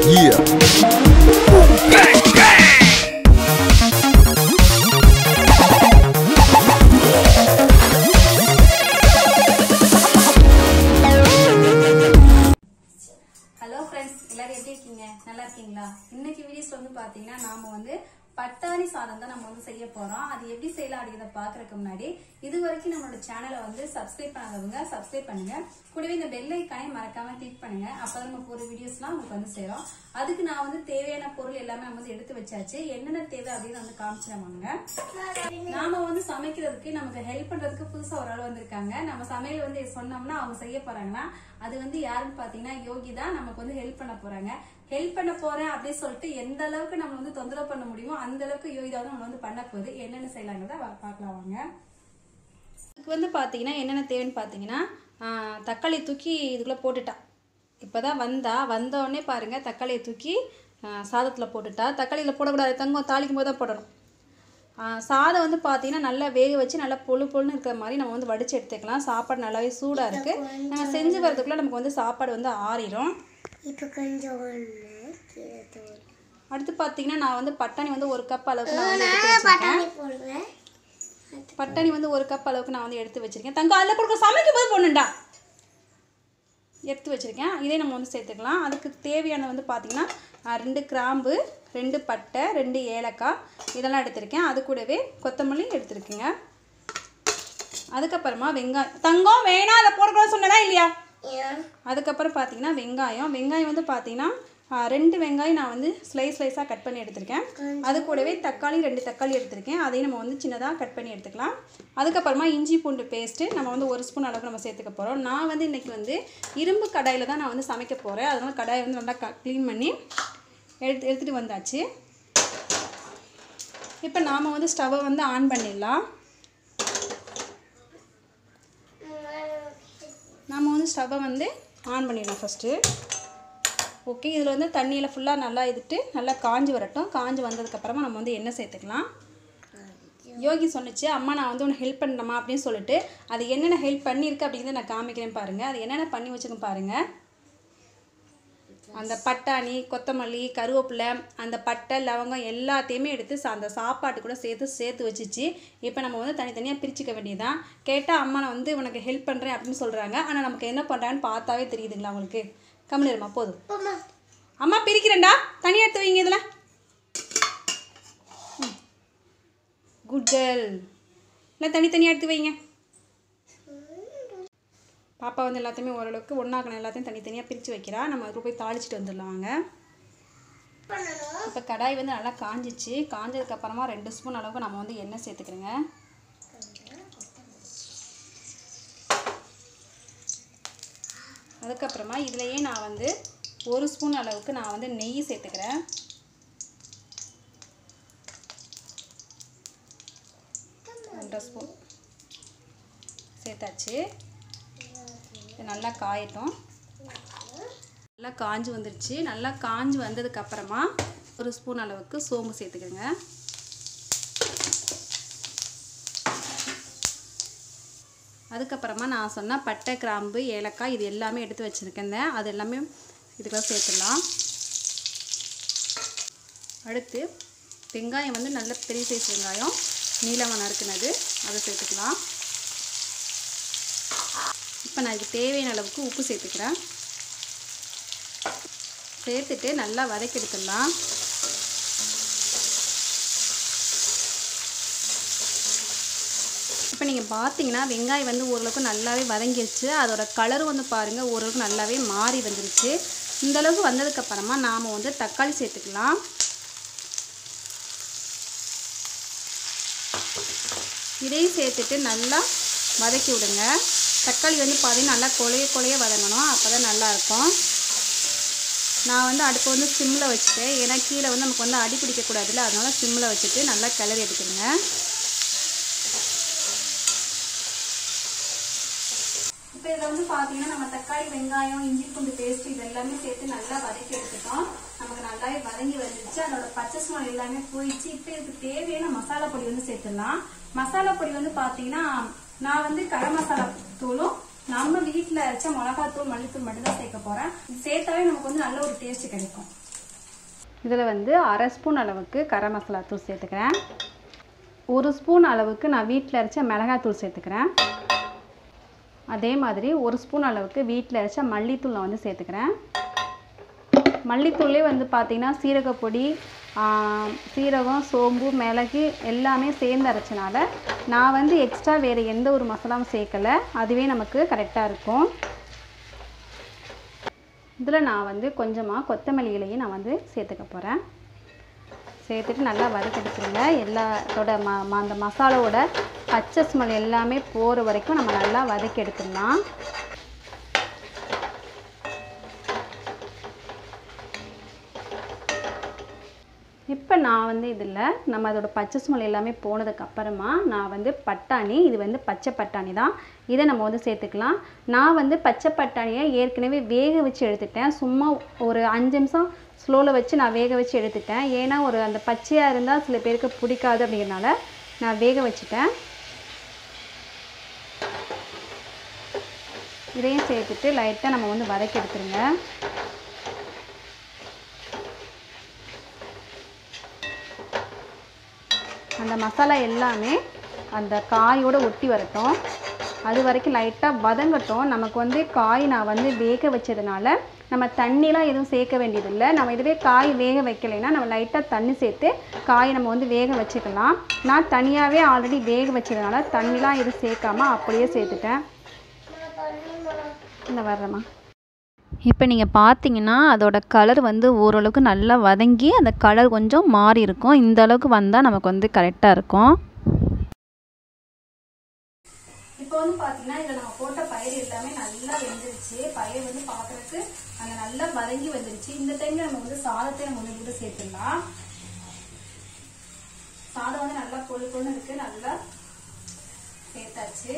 Yeah. Hello friends எல்லாரும் எப்படி இருக்கீங்க நல்லா இருக்கீங்களா இன்னைக்கு வீடியோஸ் வந்து பாத்தீங்கன்னா நாம வந்து பட்டாணி சாதம் தான் நம்ம வந்து செய்ய போறோம் அது எப்படி செய்யலாம் அப்படிங்கிறத பாக்குறதுக்கு முன்னாடி இது வரைக்கும் நம்மளோட சேனலை வந்து சப்ஸ்கிரைப் பண்ணாதவங்க சப்ஸ்கிரைப் பண்ணுங்க கூடவே இந்த பெல் ஐக்கானே மறக்காம கிளிக் பண்ணுங்க அப்பதான் நம்ம போற வீடியோஸ்லாம் உங்களுக்கு வந்து சேரும் அதுக்கு நான் வந்து தேவையான பொருள் எல்லாமே நம்ம வந்து எடுத்து வச்சாச்சு என்னென்ன தேவை அப்படின்னு வந்து காமிச்சிடவாங்க நாம வந்து சமைக்கிறதுக்கு நமக்கு ஹெல்ப் பண்றதுக்கு புதுசா ஒரு ஆள் வந்திருக்காங்க நம்ம சமையல் வந்து சொன்னோம்னா அவங்க செய்ய போறாங்கன்னா அது வந்து யாருன்னு பாத்தீங்கன்னா யோகி தான் நமக்கு வந்து ஹெல்ப் பண்ண போறாங்க ஹெல்ப் பண்ண போறேன் அப்படின்னு சொல்லிட்டு எந்த அளவுக்கு நம்ம வந்து தொந்தரவு பண்ண முடியுமோ அந்த அளவுக்கு யோகி தான் நம்ம வந்து பண்ண போகுது என்னென்ன செய்யலாங்கிறத வா- பார்க்கலாம் வாங்க இதுக்கு வந்து பாத்தீங்கன்னா என்னென்ன தேவைன்னு பாத்தீங்கன்னா ஆஹ், தக்காளி தூக்கி இதுக்குள்ள போட்டுட்டா இப்பதான் வந்தா வந்த உடனே பாருங்க தக்காளியை தூக்கி ஆஹ், சாதத்துல போட்டுட்டா தக்காளியில போடக்கூடாது தங்கம் தாளிக்கும் போது தான் போடணும் ஆஹ் சாதம் வந்து பார்த்தீங்கன்னா நல்லா வேக வச்சு நல்லா பொழு பொழுன்னு இருக்கிற மாதிரி நம்ம வந்து வடிச்சு எடுத்துக்கலாம் சாப்பாடு நல்லாவே சூடாக இருக்குது நம்ம செஞ்சு வரதுக்குள்ளே நமக்கு வந்து சாப்பாடு வந்து ஆறிடும் இப்போ கொஞ்சம் ஒன்று கீழே தூள் அடுத்து பார்த்தீங்கன்னா நான் வந்து பட்டாணி வந்து ஒரு கப் அளவுக்கு நான் வந்து எடுத்து வச்சிருக்கேன் பட்டாணி போடுவேன் பட்டாணி வந்து ஒரு கப் அளவுக்கு நான் வந்து எடுத்து வச்சிருக்கேன் தங்கம் அதில் கொடுக்க சமைக்கும் போது போடணுண்டா எடுத்து வச்சிருக்கேன் இதே நம்ம வந்து சேர்த்துக்கலாம் அதுக்கு தேவையான வந்து பார்த்தீங்கன்னா ஆஹ், ரெண்டு கிராம்பு ரெண்டு பட்டை ரெண்டு ஏலக்காய் இதெல்லாம் எடுத்திருக்கேன் அது கூடவே கொத்தமல்லி எடுத்திருக்கேங்க அதுக்கப்புறமா வெங்காயம் தங்கம் வேணாம் அதை போடக்கூடாது சொன்னதா இல்லையா ஏன் அதுக்கப்புறம் பார்த்தீங்கன்னா வெங்காயம் வெங்காயம் வந்து பார்த்தீங்கன்னா ஆ, ரெண்டு வெங்காயம் நான் வந்து ஸ்லைஸ் ஸ்லைஸாக கட் பண்ணி எடுத்திருக்கேன் அது கூடவே தக்காளி ரெண்டு தக்காளி எடுத்திருக்கேன் அதையும் நம்ம வந்து சின்னதாக கட் பண்ணி எடுத்துக்கலாம் அதுக்கப்புறமா இஞ்சி பூண்டு பேஸ்ட்டு நம்ம வந்து ஒரு ஸ்பூன் அளவுக்கு நம்ம சேர்த்துக்க போகிறோம் நான் வந்து இன்றைக்கி வந்து இரும்பு கடாயில் தான் நான் வந்து சமைக்க போகிறேன் அதனால் கடாயை வந்து நல்லா க க்ளீன் பண்ணி எடுத்து எடுத்துகிட்டு வந்தாச்சு இப்போ நாம் வந்து ஸ்டவ்வை வந்து ஆன் பண்ணிடலாம் நம்ம வந்து ஸ்டவ்வை வந்து ஆன் பண்ணிடலாம் ஃபஸ்ட்டு ஓகே இதில் வந்து தண்ணியில் ஃபுல்லாக நல்லா இதுட்டு நல்லா காஞ்சி வரட்டும் காஞ்சி வந்ததுக்கப்புறமா நம்ம வந்து எண்ணெய் சேர்த்துக்கலாம் யோகி சொன்னுச்சு அம்மா நான் வந்து உனக்கு ஹெல்ப் பண்ணணுமா அப்படின்னு சொல்லிட்டு அது என்னென்ன ஹெல்ப் பண்ணியிருக்கு அப்படிங்கிறத நான் காமிக்கிறேன் பாருங்கள் அது என்னென்ன பண்ணி வச்சுருக்கேன் பாருங்கள் அந்த பட்டாணி கொத்தமல்லி கருவேப்பிலை அந்த பட்டை லவங்கம் எல்லாத்தையுமே எடுத்து சா- அந்த சாப்பாட்டு கூட சேர்த்து சேர்த்து வச்சுச்சு இப்போ நம்ம வந்து தனித்தனியாக பிரிச்சுக்க வேண்டியதான் கேட்டால் அம்மா நான் வந்து உனக்கு ஹெல்ப் பண்ணுறேன் அப்படின்னு சொல்கிறாங்க ஆனால் நமக்கு என்ன பண்ணுறான்னு பார்த்தாவே தெரியுதுங்களா உங்களுக்கு கம்மிடுமா போதும் போமா அம்மா பிரிக்கிறேன்டா தனியாக எடுத்து வைங்க இதில் குட் கேர்ள் இல்லை தனித்தனியாக எடுத்து வைங்க பாப்பா வந்து எல்லாத்தையுமே ஓரளவுக்கு ஒன்றாக்கணும் எல்லாத்தையும் தனித்தனியாக பிரித்து வைக்கிறா நம்ம அதுக்கு போய் தாளிச்சிட்டு வந்துடலாம் வாங்க பண்ணணும் இப்போ கடாய் வந்து நல்லா காஞ்சிச்சு காஞ்சதுக்கப்புறமா ரெண்டு ஸ்பூன் அளவுக்கு நம்ம வந்து எண்ணெய் சேர்த்துக்கிறோங்க அதுக்கப்புறமா இதுலேயே நான் வந்து ஒரு ஸ்பூன் அளவுக்கு நான் வந்து நெய் சேர்த்துக்கிறேன் ஒன்றரை ஸ்பூன் சேர்த்தாச்சு இது நல்லா காயட்டும் நல்லா காஞ்சு வந்துருச்சு நல்லா காஞ்சு வந்ததுக்கு அப்புறமா ஒரு ஸ்பூன் அளவுக்கு சோம்பு சேர்த்துக்கோங்க அதுக்கப்புறமா நான் சொன்ன பட்டை கிராம்பு ஏலக்காய் இது எல்லாமே எடுத்து வச்சுருக்கேன் அது எல்லாமே இதுக்குள்ள சேர்த்துடலாம் அடுத்து வெங்காயம் வந்து நல்ல பெரிய சைஸ் வெங்காயம் நீளமாக நறுக்குனது அதை சேர்த்துக்கலாம் இப்போ நான் இதுக்கு தேவையான அளவுக்கு உப்பு சேர்த்துக்கிறேன் சேர்த்துட்டு நல்லா வதக்கி எடுத்துடலாம் இப்போ நீங்கள் பார்த்தீங்கன்னா வெங்காயம் வந்து ஓரளவுக்கு நல்லாவே வதங்கிருச்சு அதோட கலரும் வந்து பாருங்கள் ஓரளவுக்கு நல்லாவே மாறி வந்துருச்சு இந்த அளவுக்கு வந்ததுக்கப்புறமா நாம் வந்து தக்காளி சேர்த்துக்கலாம் இதையும் சேர்த்துட்டு நல்லா வதக்கி விடுங்க தக்காளி வந்து பார்த்தீங்கன்னா நல்லா கொலைய கொலைய வதங்கணும் அப்போ தான் நல்லாயிருக்கும் நான் வந்து அடுப்பை வந்து சிம்மில் வச்சுட்டேன் ஏன்னா கீழே வந்து நமக்கு வந்து அடி பிடிக்கக்கூடாதுல்ல அதனால சிம்மில் வச்சுட்டு நல்லா கிளறி எடுத்துடுங்க இப்போ இதில் வந்து பார்த்தீங்கன்னா நம்ம தக்காளி வெங்காயம் இஞ்சி பூண்டு பேஸ்ட் இது எல்லாமே சேர்த்து நல்லா வதக்கி எடுத்துட்டோம் நமக்கு நல்லாவே வதங்கி வந்துருச்சு அதோட பச்சை ஸ்மெல் எல்லாமே போயிடுச்சு இப்போ இதுக்கு தேவையான மசாலா பொடி வந்து சேர்த்துடலாம் மசாலா பொடி வந்து பார்த்தீங்கன்னா நான் வந்து கரம் மசாலா தூளும் நம்ம வீட்டில் அரைச்ச மிளகாத்தூள் மல்லித்தூள் மட்டும் தான் சேர்க்க போறேன் இது சேர்த்தாவே நமக்கு வந்து நல்ல ஒரு டேஸ்ட் கிடைக்கும் இதில் வந்து அரை ஸ்பூன் அளவுக்கு கரம் மசாலா தூள் சேர்த்துக்கிறேன் ஒரு ஸ்பூன் அளவுக்கு நான் வீட்டில் அரைச்ச மிளகாய் தூள் சேர்த்துக்கிறேன் அதே மாதிரி ஒரு ஸ்பூன் அளவுக்கு வீட்டில் அரைச்ச மல்லித்தூள் நான் வந்து சேர்த்துக்கிறேன் மல்லித்தூள்லேயே வந்து பார்த்திங்கன்னா சீரகப்பொடி சீரகம் சோம்பு மிளகு எல்லாமே சேர்ந்து அரைச்சனால நான் வந்து எக்ஸ்ட்ரா வேறு எந்த ஒரு மசாலாவும் சேர்க்கலை அதுவே நமக்கு கரெக்டாக இருக்கும் இதில் நான் வந்து கொஞ்சமாக கொத்தமல்லி இலையும் நான் வந்து சேர்த்துக்க போகிறேன் சேர்த்துட்டு நல்லா வதக்கெடுத்துருங்க எல்லாத்தோட ம ம- அந்த மசாலாவோட பச்சை ஸ்மெல் எல்லாமே போகிற வரைக்கும் நம்ம நல்லா வதக்கி எடுத்துடலாம் இப்போ நான் வந்து இதில் நம்ம அதோட பச்சை ஸ்மெல் எல்லாமே போனதுக்கு அப்புறமா நான் வந்து பட்டாணி இது வந்து பச்சை பட்டாணி தான் இதை நம்ம வந்து சேர்த்துக்கலாம் நான் வந்து பச்சை பட்டாணியை ஏற்கனவே வேக வச்சு எடுத்துட்டேன் சும்மா ஒரு அஞ்சு நிமிஷம் ஸ்லோவில் வச்சு நான் வேக வச்சு எடுத்துட்டேன் ஏன்னா ஒரு அந்த பச்சையாக இருந்தால் சில பேருக்கு பிடிக்காது அப்படிங்கிறனால நான் வேக வச்சுட்டேன் இதையும் சேர்த்துட்டு லைட்டாக நம்ம வந்து வதக்கி எடுத்துருங்க அந்த மசாலா எல்லாமே அந்த காயோட ஒட்டி வரட்டும் அது வரைக்கும் லைட்டாக வதங்கட்டும் நமக்கு வந்து காய் நான் வந்து வேக வச்சதுனால நம்ம தண்ணிலாம் எதுவும் சேர்க்க வேண்டியதில்லை நம்ம இதுவே காய் வேக வைக்கலைன்னா நம்ம லைட்டாக தண்ணி சேர்த்து காய் நம்ம வந்து வேக வச்சுக்கலாம் நான் தனியாகவே ஆல்ரெடி வேக வச்சதுனால தண்ணிலாம் எதுவும் சேர்க்காம அப்படியே சேர்த்துட்டேன் இந்த வர்றேம்மா இப்போ நீங்கள் பார்த்தீங்கன்னா அதோட கலர் வந்து ஓரளவுக்கு நல்லா வதங்கி அந்த கலர் கொஞ்சம் மாறி இருக்கும் இந்த அளவுக்கு வந்தால் நமக்கு வந்து கரெக்டாக இருக்கும் இப்போ வந்து பார்த்தீங்கன்னா இதில் நம்ம போட்ட பயிர் எல்லாமே நல்லா வெந்துருச்சு பயிர் வந்து பார்க்கறதுக்கு அந்த நல்லா வதங்கி வந்துருச்சு இந்த டைம்ல நம்ம வந்து சாதத்தை நம்ம வந்து கூட சேர்த்துடலாம் சாதம் வந்து நல்லா பொழு பொண்ணு இருக்கு நல்லா சேர்த்தாச்சு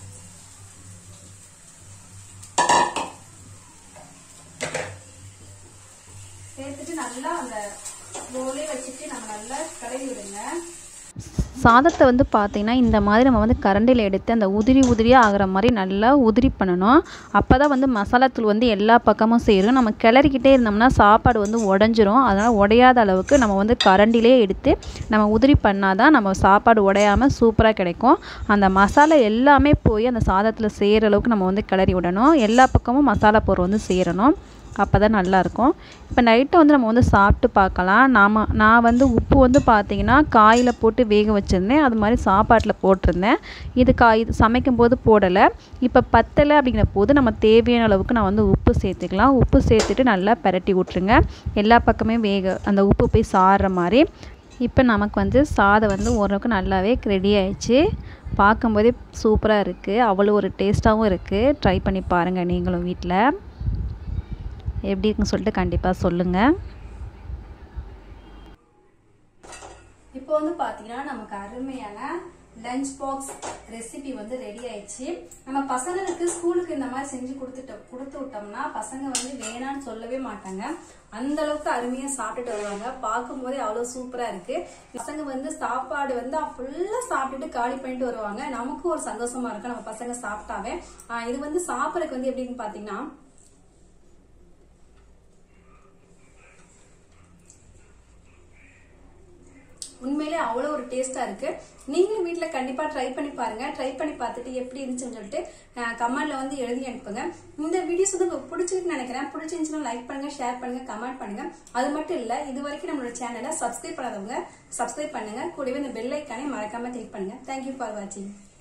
சேர்த்துட்டு நல்லா அந்த ரோலே வச்சுட்டு நம்ம நல்லா கலவி விடுங்க சாதத்தை வந்து பார்த்தீங்கன்னா இந்த மாதிரி நம்ம வந்து கரண்டில் எடுத்து அந்த உதிரி உதிரியாக ஆகிற மாதிரி நல்லா உதிரி பண்ணணும் அப்போ தான் வந்து மசாலாத்தூள் வந்து எல்லா பக்கமும் சேரும் நம்ம கிளறிக்கிட்டே இருந்தோம்னா சாப்பாடு வந்து உடஞ்சிரும் அதனால் உடையாத அளவுக்கு நம்ம வந்து கரண்டிலே எடுத்து நம்ம உதிரி பண்ணால் தான் நம்ம சாப்பாடு உடையாமல் சூப்பராக கிடைக்கும் அந்த மசாலா எல்லாமே போய் அந்த சாதத்தில் சேர அளவுக்கு நம்ம வந்து கிளறி விடணும் எல்லா பக்கமும் மசாலா பொருள் வந்து சேரணும் அப்போ தான் நல்லாயிருக்கும் இப்போ நைட்டு வந்து நம்ம வந்து சாப்பிட்டு பார்க்கலாம் நாம் நான் வந்து உப்பு வந்து பார்த்தீங்கன்னா காயில் போட்டு வேக வச்சுருந்தேன் அது மாதிரி சாப்பாட்டில் போட்டிருந்தேன் இது காய் இது சமைக்கும் போது போடலை இப்போ பத்தலை அப்படிங்கிற போது நம்ம தேவையான அளவுக்கு நான் வந்து உப்பு சேர்த்துக்கலாம் உப்பு சேர்த்துட்டு நல்லா பிரட்டி விட்ருங்க எல்லா பக்கமே வேக அந்த உப்பு போய் சாறுற மாதிரி இப்போ நமக்கு வந்து சாதம் வந்து ஓரளவுக்கு நல்லாவே ரெடி ஆயிடுச்சு பார்க்கும்போதே சூப்பராக இருக்குது அவ்வளோ ஒரு டேஸ்ட்டாகவும் இருக்குது ட்ரை பண்ணி பாருங்கள் நீங்களும் வீட்டில் எப்படி இருக்குன்னு சொல்லிட்டு கண்டிப்பாக சொல்லுங்கள் இப்போ வந்து பார்த்தீங்கன்னா நமக்கு அருமையான லஞ்ச் பாக்ஸ் ரெசிபி வந்து ரெடி ஆயிடுச்சு நம்ம பசங்களுக்கு ஸ்கூலுக்கு இந்த மாதிரி செஞ்சு கொடுத்துட்டோம் கொடுத்து விட்டோம்னா பசங்க வந்து வேணான்னு சொல்லவே மாட்டாங்க அந்த அளவுக்கு அருமையா சாப்பிட்டுட்டு வருவாங்க பார்க்கும்போதே அவ்வளவு சூப்பரா இருக்கு பசங்க வந்து சாப்பாடு வந்து ஃபுல்லா சாப்பிட்டுட்டு காலி பண்ணிட்டு வருவாங்க நமக்கும் ஒரு சந்தோஷமா இருக்கு நம்ம பசங்க சாப்பிட்டாவே ஆஹ் இது வந்து சாப்பிடறதுக்கு வந்து எப்படின்னு பாத்தீங்கன்னா உண்மையிலே அவ்வளோ ஒரு டேஸ்டா இருக்கு நீங்களும் வீட்டில் கண்டிப்பா ட்ரை பண்ணி பாருங்க ட்ரை பண்ணி பார்த்துட்டு எப்படி இருந்துச்சுன்னு சொல்லிட்டு கமெண்ட்ல வந்து எழுதி அனுப்புங்க இந்த வீடியோஸ் வந்து உங்களுக்கு பிடிச்சிருக்குன்னு நினைக்கிறேன் பிடிச்சிருந்துச்சுன்னா லைக் பண்ணுங்க ஷேர் பண்ணுங்க கமெண்ட் பண்ணுங்க அது மட்டும் இல்ல இது வரைக்கும் நம்மளோட சேனலை சப்ஸ்கிரைப் பண்ணாதவங்க சப்ஸ்கிரைப் பண்ணுங்க கூடவே இந்த பெல் ஐக்கானே மறக்காம கிளிக் பண்ணுங்க தேங்க்யூ ஃபார் வாட்சிங்